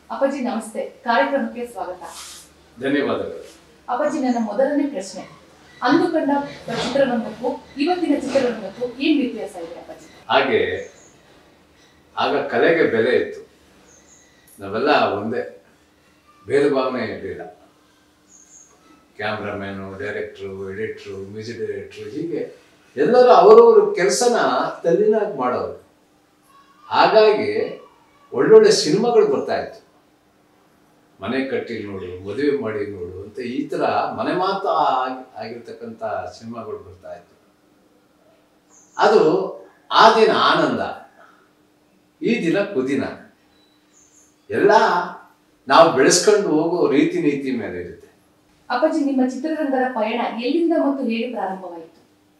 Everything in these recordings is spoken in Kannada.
ಅಪ್ಪಾಜಿ ನಮಸ್ತೆ ಕಾರ್ಯಕ್ರಮಕ್ಕೆ ಸ್ವಾಗತ ಧನ್ಯವಾದಗಳು ಅಪ್ಪಾಜಿ ನನ್ನ ಮೊದಲನೇ ಪ್ರಶ್ನೆ ಅಂದು ಕಂಡ ಚಿತ್ರರಂಗಕ್ಕೂ ಇವತ್ತಿನ ಚಿತ್ರರಂಗಕ್ಕೂ ಏನ್ ವ್ಯತ್ಯಾಸ ಇದೆ ಅಪ್ಪಾಜಿ ಹಾಗೆ ಆಗ ಕಲೆಗೆ ಬೆಲೆ ಇತ್ತು ನಾವೆಲ್ಲ ಒಂದೇ ಭೇದ ಭಾವನೆ ಇರಲಿಲ್ಲ cameraman director editor music director ಹೀಗೆ ಎಲ್ಲರೂ ಅವರವ್ರ ಕೆಲಸನ ತಲ್ಲಿನಾಗಿ ಮಾಡೋರು ಹಾಗಾಗಿ ಒಳ್ಳೊಳ್ಳೆ ಸಿನಿಮಾಗಳು ಬರ್ತಾ ಇತ್ತು ಮನೆ ಕಟ್ಟಿ ನೋಡು ಮದುವೆ ಮಾಡಿ ನೋಡು ಅಂತ ಈ ಥರ ಮನೆ ಮಾತು ಆಗಿ- ಆಗಿರ್ತಕ್ಕಂಥ ಸಿನಿಮಾಗಳು ಬರ್ತಾ ಇತ್ತು ಅದು ಆ ದಿನ ಆನಂದ ಈ ದಿನ ಕುದಿನ ಎಲ್ಲ ನಾವು ಬೆಳೆಸ್ಕೊಂಡು ಹೋಗೋ ರೀತಿ ನೀತಿ ಮೇಲೆ ಇರುತ್ತೆ ಅಪ್ಪಾಜಿ ನಿಮ್ಮ ಚಿತ್ರರಂಗದ ಪಯಣ ಎಲ್ಲಿಂದ ಮತ್ತು ಹೇಗೆ ಪ್ರಾರಂಭವಾಯಿತು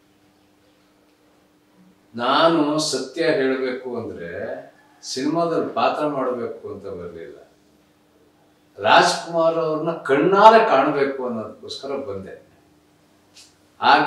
ನಾನು ಸತ್ಯ ಹೇಳಬೇಕು ಅಂದ್ರೆ ಸಿನಿಮಾದಲ್ಲಿ ಪಾತ್ರ ಮಾಡಬೇಕು ಅಂತ ಬರಲಿಲ್ಲ ರಾಜ್ಕುಮಾರ್ ಅವ್ರನ್ನ ಕಣ್ಣಾರೆ ಕಾಣಬೇಕು ಅನ್ನೋದಕ್ಕೋಸ್ಕರ ಬಂದೆ ಆಗ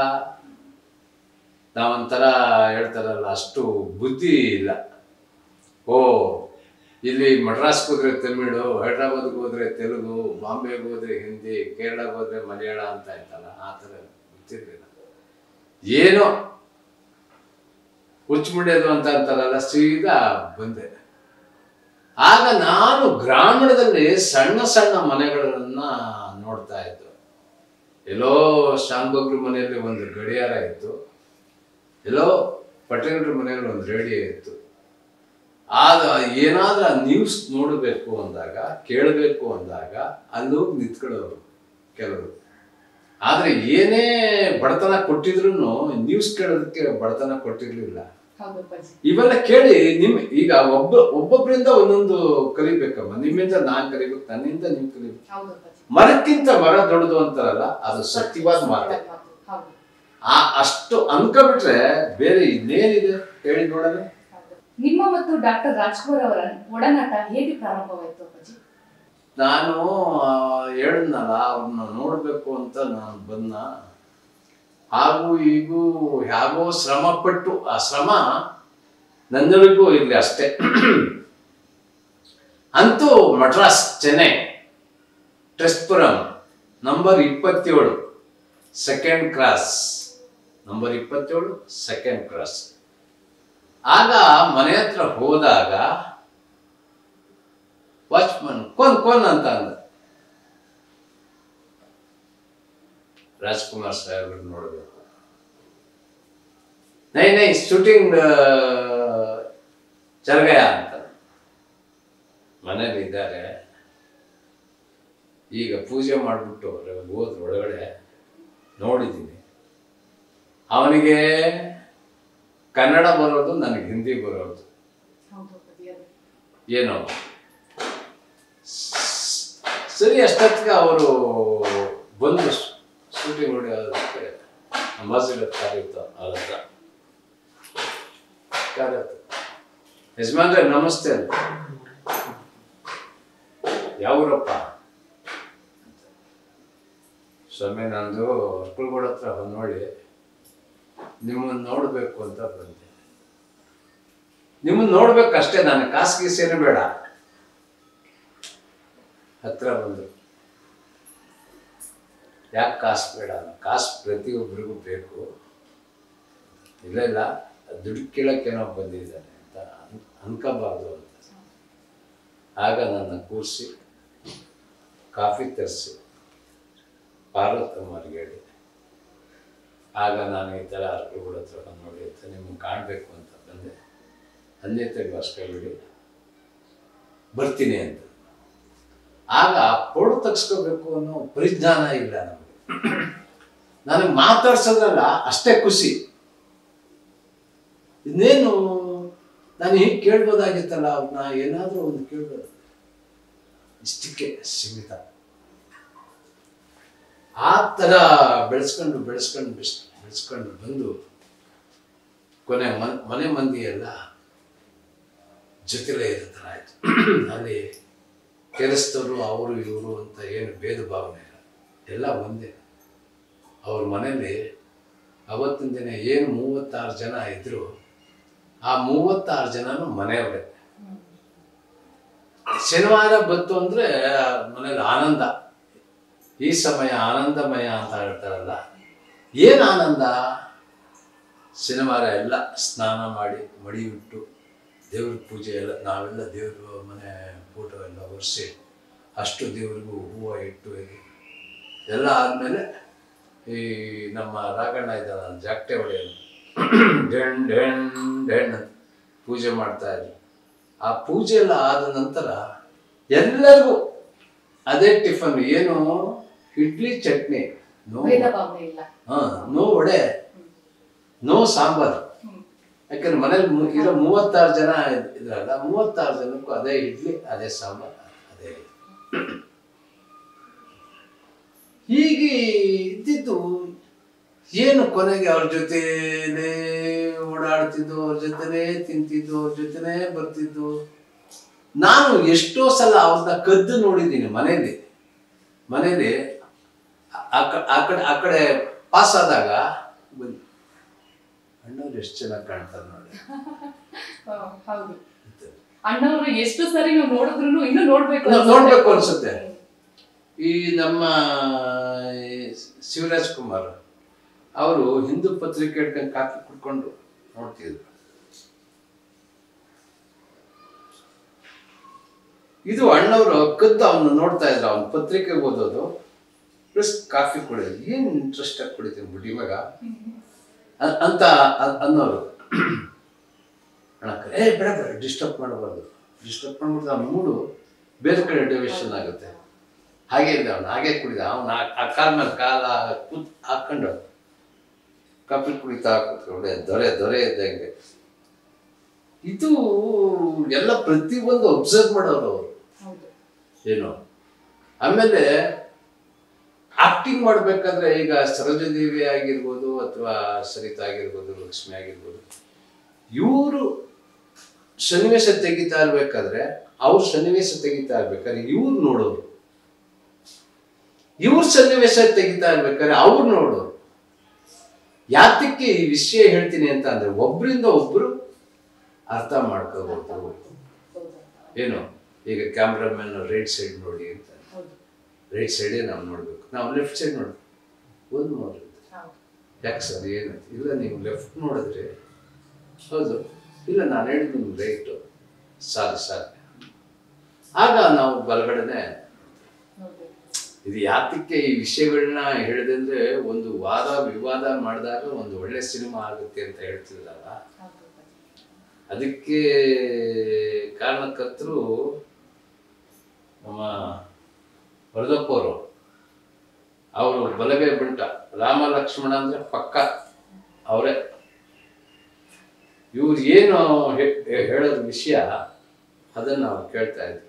ನಾವೊಂಥರ ಹೇಳ್ತಾರಲ್ಲ ಅಷ್ಟು ಬುದ್ಧಿ ಇಲ್ಲ ಓ ಇಲ್ಲಿ ಮಡ್ರಾಸ್ಗೆ ಹೋದ್ರೆ ತಮಿಳು ಹೈದ್ರಾಬಾದ್ಗೆ ಹೋದ್ರೆ ತೆಲುಗು ಬಾಂಬೆಗೆ ಹೋದ್ರೆ ಹಿಂದಿ ಕೇರಳಗೆ ಹೋದ್ರೆ ಮಲಯಾಳ ಅಂತ ಆಯ್ತಲ್ಲ ಆ ಥರ ಗೊತ್ತಿರಲಿಲ್ಲ ಏನೋ ಹುಚ್ಚುಮುಡಿಯೋದು ಅಂತ ಅಂತಾರಲ್ಲ ಸೀದಾ ಬಂದೆ ಆಗ ನಾನು ಗ್ರಾಮೀಣದಲ್ಲಿ ಸಣ್ಣ ಸಣ್ಣ ಮನೆಗಳನ್ನ ನೋಡ್ತಾ ಇದ್ದು ಎಲ್ಲೋ ಶಾನ್ಭೋಗ್ರ ಮನೆಯಲ್ಲಿ ಒಂದು ಗಡಿಯಾರ ಇತ್ತು ಎಲ್ಲೋ ಪಟೇಲ್ರ ಮನೆಯಲ್ಲಿ ಒಂದು ರೇಡಿಯೋ ಇತ್ತು ಆಗ ಏನಾದ್ರೂ ನ್ಯೂಸ್ ನೋಡಬೇಕು ಅಂದಾಗ ಕೇಳಬೇಕು ಅಂದಾಗ ಅಲ್ಲಿ ಹೋಗಿ ನಿಂತ್ಕೊಳ್ಳೋರು ಕೆಲವರು ಆದ್ರೆ ಏನೇ ಬಡತನ ಕೊಟ್ಟಿದ್ರು ನ್ಯೂಸ್ ಕೇಳೋದಕ್ಕೆ ಬಡತನ ಕೊಟ್ಟಿರ್ಲಿಲ್ಲ ಹೌದು ಅಪ್ಪಾಜಿ ಇವೆಲ್ಲ ಕೇಳಿ ನಿಮ್ ಈಗ ಒಬ್ಬ ಒಬ್ಬೊಬ್ಬರಿಂದ ಒಂದೊಂದು ಕಲಿಬೇಕಮ್ಮ ನಿಮ್ಮಿಂದ ನಾನ್ ಕಲಿಬೇಕು ನನ್ನಿಂದ ನೀವು ಕಲಿಬೇಕು ಹೌದು ಅಪ್ಪಾಜಿ ಮರಕ್ಕಿಂತ ಮರ ದೊಡ್ಡದು ಅಂತಾರಲ್ಲ ಅದು ಸತ್ಯವಾದ ಮಾತೆ ಸತ್ಯವಾದ ಮಾತು. ಹೌದು ಆ ಅಷ್ಟು ಅನ್ಕೊಬಿಟ್ರೆ ಬೇರೆ ಇನ್ನೇನಿದೆ ಹೇಳಿ ನೋಡೋಣ ಹೌದು. ನಿಮ್ಮ ಮತ್ತು ಡಾಕ್ಟರ್ ರಾಜ್ಕುಮಾರ್ ಅವರ ಒಡನಾಟ ಹೇಗೆ ಪ್ರಾರಂಭವಾಯಿತು ಅಪ್ಪಾಜಿ ನಾನು ಆ, ಹೇಳಿದ್ನಲ್ಲ ಅವ್ರನ್ನ ನೋಡ್ಬೇಕು ಅಂತ ನಾನು ಬಂದ ಹಾಗೂ ಈಗೂ ಹೇಗೋ ಶ್ರಮ ಪಟ್ಟು ಆ ಶ್ರಮ ನನ್ನೊಳಗೂ ಇರಲಿ ಅಷ್ಟೇ ಅಂತೂ ಮಡ್ರಾಸ್ ಚೆನ್ನೈ ಟ್ರೆಸ್ಪುರಂ ನಂಬರ್ ಇಪ್ಪತ್ತೇಳು ಸೆಕೆಂಡ್ ಕ್ರಾಸ್ ನಂಬರ್ ಇಪ್ಪತ್ತೇಳು ಸೆಕೆಂಡ್ ಕ್ರಾಸ್ ಆಗ ಮನೆ ಹತ್ರ ಹೋದಾಗ ವಾಚ್ಮನ್ ಕೊನ್ ಕೊನ್ ಅಂತ ಅಂದ ರಾಜ್ಕುಮಾರ್ ಸಾಹೇಬ್ರು ನೋಡಬೇಕು ನೈ ನೈ ಶೂಟಿಂಗ್ ಚರ್ಗಯ ಅಂತ ಮನೇಲಿ ಇದ್ದಾರೆ ಈಗ ಪೂಜೆ ಮಾಡಿಬಿಟ್ಟು ಹೋದ್ರು ಒಳಗಡೆ ನೋಡಿದ್ದೀನಿ ಅವನಿಗೆ ಕನ್ನಡ ಬರೋದು ನನಗೆ ಹಿಂದಿ ಬರೋದು ಹೌದು ಅಪ್ಪಾಜಿ ಅದೇ. ಏನೋ ಸರಿ ಅಷ್ಟೊತ್ತಿಗೆ ಅವರು ಬಂದು ಶೂಟಿಂಗ್ ಹೊಡೆಯೋದಕ್ಕೆ ಅಂಬಾಸಿಡರ್ ಕಾರ್ ಇತ್ತು ಅವ್ರ ಹತ್ರ ಕಾರ್ ಇತ್ತು ಯಜಮಾನ್ರೆ ನಮಸ್ತೆ ಅಂತ ಯಾವೂರಪ್ಪ ಸ್ವಾಮಿ ನಂದು ಅರ್ಕಲ್ಗೋಡ್ ಹತ್ರ ಬಂದು ನೋಡಿ ನಿಮ್ಮನ್ನು ನೋಡಬೇಕು ಅಂತ ಬಂದೆ ನಿಮ್ಮನ್ನ ನೋಡ್ಬೇಕಷ್ಟೇ ನಾನು ಕಾಸು ಗೀಸೇನು ಬೇಡ ಹತ್ರ ಬಂದು ಯಾಕೆ ಕಾಸು ಬೇಡ ಕಾಸು ಪ್ರತಿಯೊಬ್ಬರಿಗೂ ಬೇಕು ಇಲ್ಲ ಇಲ್ಲ ದುಡ್ಡು ಕೇಳೋಕ್ಕೇನೋ ಬಂದಿದ್ದಾನೆ ಅಂತ ಅನ್ ಅನ್ಕೋಬಾರ್ದು ಅಂತ ಆಗ ನನ್ನ ಕೂರಿಸಿ ಕಾಫಿ ತರಿಸಿ ಪಾರ್ವತಮ್ಮರಿಗೆ ಹೇಳಿ ಆಗ ನಾನು ಈ ಥರ ಅರ್ಕಲ್ಗೂಡ ಹತ್ರ ಬಂದು ನೋಡಿ ಅಂತ ನಿಮ್ಗೆ ಕಾಣಬೇಕು ಅಂತ ಬಂದೆ ಅಲ್ಲೇ ತೆಗೆದು ಅಷ್ಟೇ ಬಿಡಿ ಬರ್ತೀನಿ ಅಂತ ಆಗ ಫೋಟೋ ತೆಗ್ಸ್ಕೋಬೇಕು ಅನ್ನೋ ಪರಿಜ್ಞಾನ ಇಲ್ಲ ನಮಗೆ ನನಗೆ ಮಾತಾಡ್ಸೋದ್ರಲ್ಲ ಅಷ್ಟೇ ಖುಷಿ ಇನ್ನೇನು ನಾನು ಹೀಗೆ ಕೇಳ್ಬೋದಾಗಿತ್ತಲ್ಲ ಅವ್ರನ್ನ ಏನಾದರೂ ಒಂದು ಕೇಳ್ಬೋದು ಇಷ್ಟಕ್ಕೆ ಸೀಮಿತ ಆ ಥರ ಬೆಳೆಸ್ಕೊಂಡು ಬೆಳೆಸ್ಕೊಂಡು ಬೆಳೆಸ್ ಬೆಳೆಸ್ಕೊಂಡು ಬಂದು ಕೊನೆ ಮನ್ ಮನೆ ಮಂದಿ ಎಲ್ಲ ಜೊತೆಲೇ ಇರೋ ಥರ ಆಯಿತು ಅಲ್ಲಿ ಕೆಲಸದವರು ಅವರು ಇವರು ಅಂತ ಏನು ಭೇದ ಭಾವನೆ ಇಲ್ಲ ಎಲ್ಲ ಒಂದೇ ಅವ್ರ ಮನೇಲಿ ಅವತ್ತಿನ ದಿನ ಏನು ಮೂವತ್ತಾರು ಜನ ಇದ್ರು ಆ ಮೂವತ್ತಾರು ಜನನು ಮನೆಯವರೇ ಶನಿವಾರ ಬಂತು ಅಂದ್ರೆ ಮನೇಲಿ ಆನಂದ ಈ ಸಮಯ ಆನಂದಮಯ ಅಂತ ಹೇಳ್ತಾರಲ್ಲ ಏನು ಆನಂದ ಶನಿವಾರ ಎಲ್ಲ ಸ್ನಾನ ಮಾಡಿ ಮಡಿ ಬಿಟ್ಟು ದೇವ್ರ ಪೂಜೆ ಎಲ್ಲ ನಾವೆಲ್ಲ ದೇವ್ರ ಮನೆ ಫೋಟೋ ಎಲ್ಲ ಒರೆಸಿ ಅಷ್ಟು ದೇವ್ರಿಗೂ ಹೂವು ಇಟ್ಟು ಇದು ಎಲ್ಲ ಆದಮೇಲೆ ಈ ನಮ್ಮ ರಾಘಣ್ಣ ಇದ್ದಾನ ಜಾಕ್ಟೆ ಹೊಡೆಯೋದು ಡೆಣ್ ಡೆಣ್ ಡೆಣ್ ಅಂತ ಪೂಜೆ ಮಾಡ್ತಾ ಇದ್ರು ಆ ಪೂಜೆ ಎಲ್ಲ ಆದ ನಂತರ ಎಲ್ಲರಿಗೂ ಅದೇ ಟಿಫನ್ ಏನು ಇಡ್ಲಿ ಚಟ್ನಿ ನೋ ಭೇದ ಭಾವನೆ ಇಲ್ಲ ಹಾ ನೋ ವಡೆ ನೋ ಸಾಂಬಾರ್ ಹ್ಮ್. ಯಾಕಂದ್ರೆ ಮನೇಲಿ ಮು- ಇರೋ ಮೂವತ್ತಾರು ಜನ ಇದ್- ಇದ್ರಲ್ಲ ಮೂವತ್ತಾರು ಜನಕ್ಕೂ ಅದೇ ಇಡ್ಲಿ ಅದೇ ಸಾಂಬಾರ್ ಅದೇ ಇದು. ಹೀಗೆ ಇದ್ದಿದ್ದು ಏನು ಕೊನೆಗೆ ಅವ್ರ ಜೊತೆನೇ ಓಡಾಡ್ತಿದ್ದು ಅವ್ರ ಜೊತೆನೇ ತಿಂತಿದ್ದು ಅವ್ರ ಜೊತೆನೇ ಬರ್ತಿದ್ದು ನಾನು ಎಷ್ಟೋ ಸಲ ಅವ್ರನ್ನ ಕದ್ದು ನೋಡಿದ್ದೀನಿ ಮನೇಲಿ ಮನೇಲಿ ಆ- ಆ ಕ- ಆ ಕಡೆ ಆ ಕಡೆ ಪಾಸ್ ಆದಾಗ ಬನ್ನಿ ಅಣ್ಣವ್ರು ಎಷ್ಟು ಚೆನ್ನಾಗಿ ಕಾಣ್ತಾರೆ ನೋಡಿ ಆ, ಹೌದು ಅಣ್ಣವ್ರು ಎಷ್ಟು ಸರಿ ನಾವು ನೋಡಿದ್ರು ಇನ್ನೂ ನೋಡ್ಬೇಕು ನಾವ್ ಅನ್ಸುತ್ತೆ. ನೋಡ್ಬೇಕು ಅನ್ಸುತ್ತೆ ಈ ನಮ್ಮ ಈ ಶಿವರಾಜ್ ಕುಮಾರ್ ಅವರು ಹಿಂದೂ ಪತ್ರಿಕೆ ಹಿಡ್ಕೊಂಡು ಕಾಫಿ ಕುಡ್ಕೊಂಡು ನೋಡ್ತಿದ್ರು ಇದು ಅಣ್ಣವರು ಕದ್ದು ಅವನು ನೋಡ್ತಾ ಇದ್ರು ಅವನ ಪತ್ರಿಕೆ ಓದೋದು ಪ್ಲಸ್ ಕಾಫಿ ಕುಡಿಯೋದು ಏನ್ ಇಂಟ್ರೆಸ್ಟ್ ಆಗಿ ಕುಡಿತೀನಿ ಬಿಡಿ ಮಗ ಅ- ಅಂತ ಅ- ಅನ್ನೋರು ಅಣ್ಣ ಏ ಬೇಡ ಬೇಡ ಡಿಸ್ಟರ್ಬ್ ಮಾಡಬಾರ್ದು ಡಿಸ್ಟರ್ಬ್ ಮಾಡ್ಬಿಟ್ಟು ಆ ಮೂಡು ಬೇರೆ ಕಡೆ ಡೈವರ್ಷನ್ ಆಗುತ್ತೆ ಹಾಗೆ ಇದ್ದ ಅವನು ಹಾಗೆ ಕುಡಿದ ಅವನು ಆ ಕಾಲ ಮೇಲೆ ಕಾಲ ಕೂತ್ ಹಾಕೊಂಡು ಕಾಫಿ ಕುಡಿತಾ ಕೂತ್ಕೊಂಡೆ ದೊರೆ ದೊರೆ ಇದ್ದಂಗೆ ಇದು ಎಲ್ಲ ಪ್ರತಿಯೊಂದು ಅಬ್ಸರ್ವ್ ಮಾಡೋರು ಅವರು ಹೌದು ಏನು ಆಮೇಲೆ ಆಕ್ಟಿಂಗ್ ಮಾಡ್ಬೇಕಾದ್ರೆ ಈಗ ಸರೋಜದೇವಿ ಆಗಿರ್ಬೋದು ಅಥವಾ ಸರಿತಾ ಆಗಿರ್ಬೋದು ಲಕ್ಷ್ಮಿ ಆಗಿರ್ಬೋದು ಇವರು ಸನ್ನಿವೇಶ ತೆಗಿತಾ ಇರ್ಬೇಕಾದ್ರೆ ಅವ್ರು ಸನ್ನಿವೇಶ ತೆಗಿತಾ ಇರ್ಬೇಕಾದ್ರೆ ಇವ್ರು ನೋಡೋರು ಇವ್ರ ಸನ್ನಿವೇಶ ತೆಗಿತಾ ಇರ್ಬೇಕಾದ್ರೆ ಅವ್ರು ನೋಡೋರು ಯಾತಕ್ಕೆ ಈ ವಿಷಯ ಹೇಳ್ತೀನಿ ಅಂತ ಅಂದ್ರೆ ಒಬ್ರಿಂದ ಒಬ್ರು ಅರ್ಥ ಮಾಡ್ಕೋಬಹುದು ಹೌದು ಏನು ಈಗ ಕ್ಯಾಮ್ರಾಮನ್ ರೈಟ್ ಸೈಡ್ ನೋಡಿ ಅಂತ ಹೌದು ರೈಟ್ ಸೈಡೇ ನಾವು ನೋಡ್ಬೇಕು ನಾವು ಲೆಫ್ಟ್ ಸೈಡ್ ನೋಡ್ಬೇಕು ಒಂದು ನೋಡಿ ಹೌದು ಯಾಕೆ ಸರ್ ಏನು ಇಲ್ಲ ನೀವು ಲೆಫ್ಟ್ ನೋಡಿದ್ರೆ ಹೌದು ಇಲ್ಲ ನಾನು ಹೇಳಿದ್ದು ನಿಮ್ಗೆ ರೈಟು ಸಾರಿ ಸಾರಿ ಆಗ ನಾವು ಬಲಗಡೆನೆ ಹೌದು ಇದು ಯಾತಕ್ಕೆ ಈ ವಿಷಯಗಳನ್ನ ಹೇಳಿದಂದ್ರೆ ಒಂದು ವಾದ ವಿವಾದ ಮಾಡಿದಾಗ ಒಂದು ಒಳ್ಳೆ ಸಿನಿಮಾ ಆಗುತ್ತೆ ಅಂತ ಹೇಳ್ತಿದ್ರಲ್ಲ ಹೌದು ಅದಕ್ಕೆ ಕಾರಣಕರ್ತರು ನಮ್ಮ ವರದಪ್ಪವರು ಅವರು ಬಲಗೈ ಬಂಟ ರಾಮ ಲಕ್ಷ್ಮಣ ಅಂದ್ರೆ ಪಕ್ಕ ಅವರೇ ಇವ್ರು ಏನು ಹೇ- ಹೇ- ಹೇಳೋದ್ ವಿಷಯ ಅದನ್ನ ನಾವು ಕೇಳ್ತಾ ಇದ್ವಿ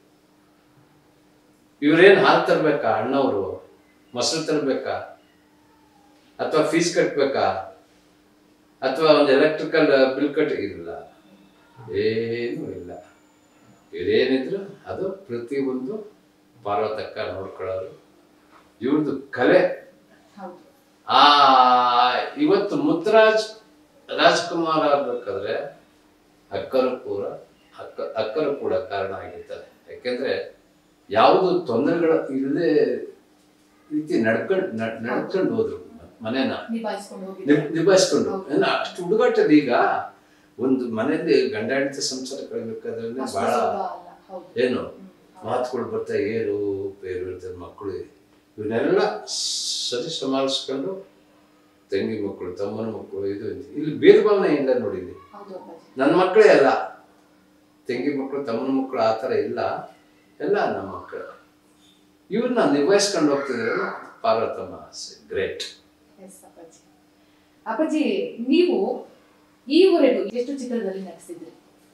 ಇವ್ರೇನ್ ಹಾಲು ತರ್ಬೇಕಾ ಅಣ್ಣವರು ಮೊಸರು ತರ್ಬೇಕಾ ಅಥವಾ ಫೀಸ್ ಕಟ್ಬೇಕಾ ಅಥವಾ ಒಂದು ಎಲೆಕ್ಟ್ರಿಕಲ್ ಬಿಲ್ ಕಟ್ ಇಲ್ಲ ಏನೂ ಇಲ್ಲ ಇದೇನಿದ್ರು ಅದು ಪ್ರತಿಯೊಂದು ಪಾರ್ವತಕ್ಕ ನೋಡ್ಕೊಳ್ಳೋರು ಇವ್ರದ್ದು ಕಲೆ ಹೌದು ಆ ಇವತ್ತು ಮುತ್ತರಾಜ್ ರಾಜ್ಕುಮಾರ್ ಆಗ್ಬೇಕಾದ್ರೆ ಅಕ್ಕರು ಕೂಡ ಅಕ್ಕ ಅಕ್ಕರು ಕೂಡ ಕಾರಣ ಆಗಿರ್ತಾರೆ ಯಾಕೆಂದ್ರೆ ಯಾವುದು ತೊಂದರೆಗಳು ಇಲ್ಲದೆ ರೀತಿ ನಡ್ಕೊಂಡು ನಡ್ಕೊಂಡು ಹೋದ್ರು ಮನೇನ ನಿಭಾಯಿಸ್ಕೊಂಡು ಹೋಗಿ ನಿಬ್- ನಿಭಾಯಿಸ್ಕೊಂಡು ಹೌದು. ಏನ ಅಷ್ಟು ಹುಡುಗಾಟಲ್ಲಿ ಈಗ ಒಂದು ಮನೆಯಲ್ಲಿ ಗಂಡ ಹೆಂಡತಿ ಸಂಸಾರ ಕಳಿಬೇಕಾದ್ರೆ ಅಷ್ಟು ಬಹಳ ಸುಲಭ ಅಲ್ಲ ಹೌದು ಏನು ಹ್ಮ್. ಮಾತುಗಳು ಬರ್ತಾ ಏರು ಪೇರು ಇರ್ತಾರೆ ಮಕ್ಕಳು ಇವನ್ನೆಲ್ಲ ಸರಿ ಸಮಾಲಿಸ್ಕೊಂಡು ತಂಗಿ ಮಕ್ಕಳು ತಮ್ಮನ ಮಕ್ಕಳು ಇದು ಇದು. ಇಲ್ಲಿ ಭೇದ ಭಾವನೆ ಇಲ್ಲ ನೋಡಿಲ್ಲಿ ಹೌದು ಅಪ್ಪಾಜಿ ನನ್ನ ಮಕ್ಕಳೇ ಅಲ್ಲ ತಂಗಿ ಮಕ್ಕಳು ತಮ್ಮನ ಮಕ್ಕಳು ಆ ಥರ ಇಲ್ಲ ಎಲ್ಲ ನಮ್ಮ ಮಕ್ಕಳು ಇವ್ರನ್ನ ನಿಭಾಯಿಸ್ಕೊಂಡು ಹೋಗ್ತಿದ್ರೆ ಪಾರ್ವತಮ್ಮ ಗ್ರೇಟ್ ಎಸ್ ಅಪ್ಪಾಜಿ ಅಪ್ಪಾಜಿ ನೀವು ಈವರೆಗೂ ಎಷ್ಟು ಚಿತ್ರದಲ್ಲಿ ನಟಿಸಿದ್ರಿ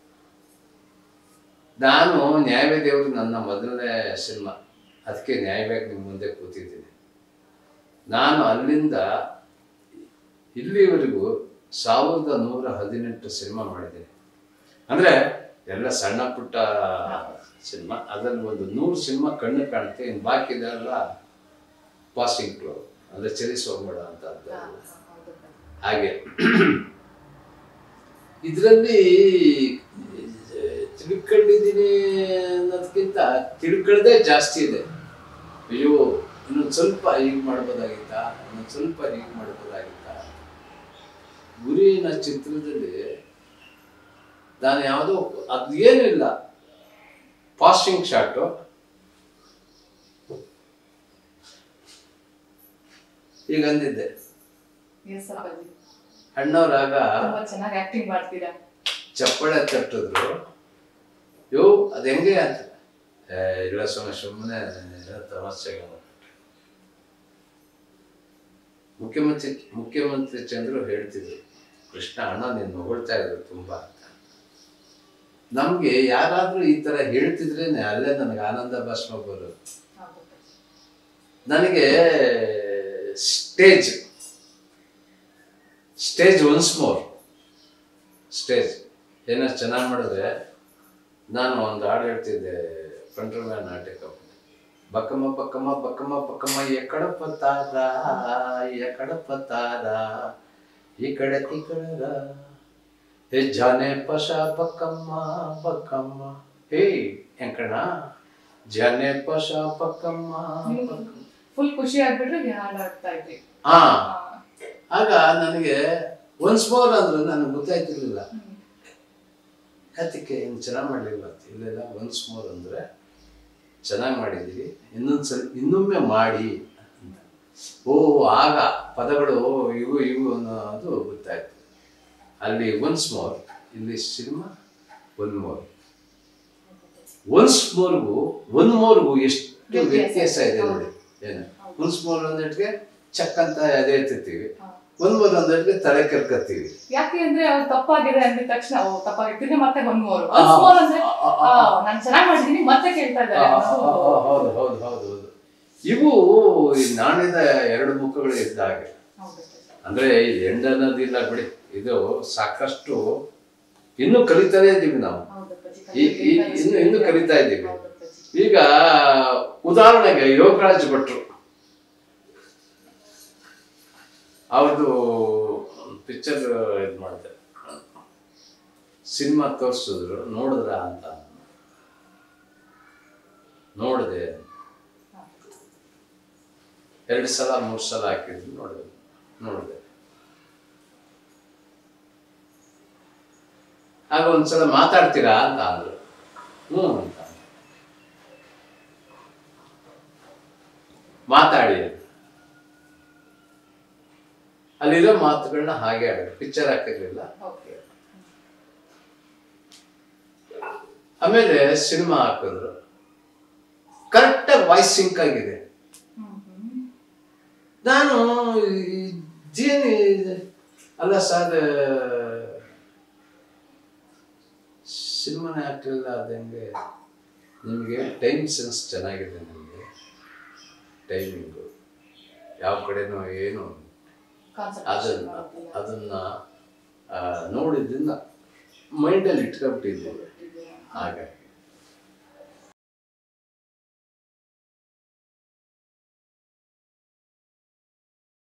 ನಾನು ನ್ಯಾಯವೇ ದೇವರು ನನ್ನ ಮೊದಲನೇ ಸಿನಿಮಾ ಅದಕ್ಕೆ ನ್ಯಾಯವಾಗಿ ನಿಮ್ಮ ಮುಂದೆ ಕೂತಿದ್ದೀನಿ ನಾನು ಅಲ್ಲಿಂದ ಇಲ್ಲಿವರೆಗೂ ಸಾವಿರದ ನೂರ ಹದಿನೆಂಟು ಸಿನಿಮಾ ಮಾಡಿದ್ದೀನಿ ಅಂದರೆ ಎಲ್ಲ ಸಣ್ಣ ಪುಟ್ಟ ಸಿನಿಮಾ ಅದರಲ್ಲಿ ಒಂದು ನೂರು ಸಿನಿಮಾ ಕಣ್ಣು ಕಾಣುತ್ತೆ ಇನ್ನು ಬಾಕಿ ಇದೆಲ್ಲ ಪಾಸಿಂಗ್ ಕ್ಲೋ ಅಂದರೆ ಚಲಿಸೋಗ್ಬೇಡ ಅಂತ ಅರ್ಥ. ಹಾ, ಹೌದು ಅಪ್ಪಾಜಿ. ಹಾಗೆ ಇದರಲ್ಲಿ ತಿಳ್ಕೊಂಡಿದ್ದೀನಿ ಅನ್ನೋದಕ್ಕಿಂತ ತಿಳ್ಕೊಳ್ಳೋದೇ ಜಾಸ್ತಿ ಇದೆ ಅಯ್ಯೋ ಇನ್ನೊಂದು ಸ್ವಲ್ಪ ಹೀಗೆ ಮಾಡ್ಬೋದಾಗಿತ್ತಾ ಇನ್ನೊಂದು ಸ್ವಲ್ಪ ಹೀಗೆ ಮಾಡ್ಬೋದಾಗಿತ್ತಾ ಗುರಿನ ಚಿತ್ರದಲ್ಲಿ ನಾನು ಯಾವುದೋ ಅದು ಏನೂ ಇಲ್ಲ ಪಾಸ್ಟಿಂಗ್ ಶಾಟು ಈಗ ಅಂದಿದ್ದೆ ಎಸ್ ಅಪ್ಪಾಜಿ ಅಣ್ಣವ್ರಾಗ ತುಂಬಾ ಚೆನ್ನಾಗಿ ಆಕ್ಟಿಂಗ್ ಮಾಡ್ತೀರಾ ಚಪ್ಪಳೆ ತಟ್ಟಿದ್ರು ಯೋ ಅದು ಹೆಂಗೆ ಅಂತ ಏ, ಇಲ್ಲ ಸುಮ್ಮನೆ ಸುಮ್ಮನೆ ತಮಾಷೆಗೆ ಮುಖ್ಯಮಂತ್ರಿ ಮುಖ್ಯಮಂತ್ರಿ ಚಂದ್ರು ಹೇಳ್ತಿದ್ರು ಕೃಷ್ಣ ಅಣ್ಣ ನೀನು ಹೊಗಳ್ತಾ ಇದ್ರು ತುಂಬಾ ಅಂತ ನಮ್ಗೆ ಯಾರಾದ್ರೂ ಈ ತರ ಹೇಳ್ತಿದ್ರೇನೆ ಅಲ್ಲೇ ನನಗೆ ಆನಂದ ಭಾಷ್ಮ ಬರೋದು ಹೌದು ಅಪ್ಪಾಜಿ. ನನಗೆ stage stage once more stage ಏನೋ ಚೆನ್ನಾಗಿ ಮಾಡಿದ್ರೆ ನಾನು ಒಂದು ಹಾಡು ಹೇಳ್ತಿದ್ದೆ ಪಂಡ್ರಮ್ಯ ನಾಟಕ ಬಕ್ಕಮ್ಮ ಬಕ್ಕಮ್ಮ ಬಕ್ಕಮ್ಮ ಬಕ್ಕಮ್ಮ ಎಕಡ ಪತ್ತಾದ ಎಕಡ ಪತ್ತಾದ ಈ ಕಡೆ ಈ ಕಡೆ ಹೇ ಜಾನೆ ಪಶ ಬಕ್ಕಮ್ಮ ಬಕ್ಕಮ್ಮ ಹೇ ಎಂಕಣ ಜಾನೆ ಪಶ ಬಕ್ಕಮ್ಮ ಬಕ್ಕಮ್ಮ ಫುಲ್ ಖುಷಿ ಆಗ್ಬಿಟ್ರೆ ಹಾಡು ಹಾಡ್ತಾ ಇದ್ರಿ ಹಾ ಆ, ಆಗ ನನಗೆ ಒನ್ಸ್ ಮೋರ್ ಅಂದ್ರೆ ನನಗೆ ಗೊತ್ತಾಯ್ತಿರ್ಲಿಲ್ಲ ಹ್ಮ್. ಅದಕ್ಕೆ ಇನ್ನು ಚೆನ್ನಾಗಿ ಮಾಡಲಿಲ್ಲ ಅಂತ ಇಲ್ಲೆಲ್ಲ ಒನ್ಸ್ ಮೋರ್ ಅಂದರೆ ಚೆನ್ನಾಗಿ ಮಾಡಿದ್ದೀರಿ ಇನ್ನೊಂದು ಸಲ ಇನ್ನೊಮ್ಮೆ ಮಾಡಿ ಅಂತ ಓ ಆಗ ಪದಗಳು ಇವು ಇವು ಅನ್ನೋದು ಗೊತ್ತಾಯ್ತು ಅಲ್ಲಿ ಒನ್ಸ್ ಮೋರ್ ಇಲ್ಲಿ ಸಿನಿಮಾ ಒನ್ ಮೋರ್ ಒನ್ಸ್ ಮೋರ್ಗೂ ಒನ್ ಮೋರ್ಗೂ ಎಷ್ಟು ವ್ಯತ್ಯಾಸ ವ್ಯತ್ಯಾಸ ಇದೆ ಹೌದು. ನೋಡಿ ಏನು ಹೌದು. ಒನ್ಸ್ ಮೋರ್ ಒಂದೆಟ್ಗೆ ಚಕ್ ಅಂತ ಅದೇ ಎತ್ತಿರ್ತೀವಿ ಹಾ. ಒನ್ ಮೋರ್ ಒಂದೆಟ್ಗೆ ತಲೆ ಕೆರ್ಕತ್ತೀವಿ ಯಾಕೆ ಅಂದ್ರೆ ಅವ್ರು ತಪ್ಪಾಗಿದೆ ಅಂದಿದ ತಕ್ಷಣ ಓ ತಪ್ಪಾಗಿರ್ತೀನಿ ಮತ್ತೆ ಒಂದ್ ಮೂರು ಆ, ಒಂದ್ ಮೂರು ಅಂದ್ರೆ ಆ, ಆ, ಆ. ನಾನು ಚೆನ್ನಾಗಿ ಮಾಡಿದೀನಿ ಮತ್ತೆ ಕೇಳ್ತಾ ಇದ್ದಾರೆ ಆ, ಅನ್ನೋದು ಆ, ಆ, ಹೌದು ಹೌದು ಹೌದು ಹೌದು ಇವು ಈ ನಾಣ್ಯದ ಎರಡು ಮುಖಗಳು ಇದ್ದ ಹಾಗೆ ಹೌದು ಅಪ್ಪಾಜಿ. ಅಂದ್ರೆ ಎಂಡ್ ಅನ್ನೋದಿಲ್ಲ ಬಿಡಿ ಇದು ಸಾಕಷ್ಟು ಇನ್ನೂ ಕಲಿತಾನೇ ಇದ್ದೀವಿ ನಾವು ಹೌದು ಅಪ್ಪಾಜಿ. ಈ- ಈ- ಇನ್ನು ಇನ್ನು ಕಲಿತಾ ಇದ್ದೀವಿ ಹೌದು ಅಪ್ಪಾಜಿ. ಈಗ ಉದಾಹರಣೆಗೆ ಯೋಗರಾಜ್ ಭಟ್ರು ಅವ್ರದ್ದು ಪಿಕ್ಚರ್ ಇದು ಮಾಡಿದೆ ಸಿನಿಮಾ ತೋರಿಸಿದ್ರು ನೋಡಿದ್ರ ಅಂತ ನೋಡಿದೆ ಎರಡು ಸಲ ಮೂರು ಸಲ ಹಾಕಿದ್ರು ನೋಡಿದೆ ನೋಡಿದೆ ಆಗ ಒಂದ್ಸಲ ಮಾತಾಡ್ತೀರಾ ಅಂತ ಅಂದ್ರು ಹ್ಞೂ ಅಂತ ಅಂದೆ. ಮಾತಾಡಿ ಅಂತ. ಅಲ್ಲಿರೋ ಮಾತುಗಳನ್ನ ಹಾಗೆ ಆಡಿದ್ರು ಪಿಕ್ಚರ್ ಹಾಕಿರ್ಲಿಲ್ಲ ಓಕೆ ಆಮೇಲೆ ಸಿನಿಮಾ ಹಾಕಿದ್ರು ಕರೆಕ್ಟಾಗಿ ವಾಯ್ಸ್ ಸಿಂಕ್ ಆಗಿದೆ ಹ್ಮ್ ಹ್ಮ್ ನಾನು ಇದೇನು ಅಲ್ಲ ಸರ್ ಸಿನಿಮಾನೇ ಹಾಕ್ಲಿಲ್ಲ ಅದಂಗೆ ನಿಮಗೆ ಟೈಮ್ ಸೆನ್ಸ್ ಚೆನ್ನಾಗಿದೆ ನಿಮಗೆ ಟೈಮಿಂಗು ಯಾವ ಕಡೆನೂ ಏನು ಕಾನ್ಸಂಟ್ರೇಷನ್ ಅದನ್ನ ಅದನ್ನ ಆ, ನೋಡಿದ್ರಿಂದ ಮೈಂಡಲ್ಲಿ ಇಟ್ಕೊಂಬಿಟ್ಟಿದ್ದೆ ಹಾಗೆ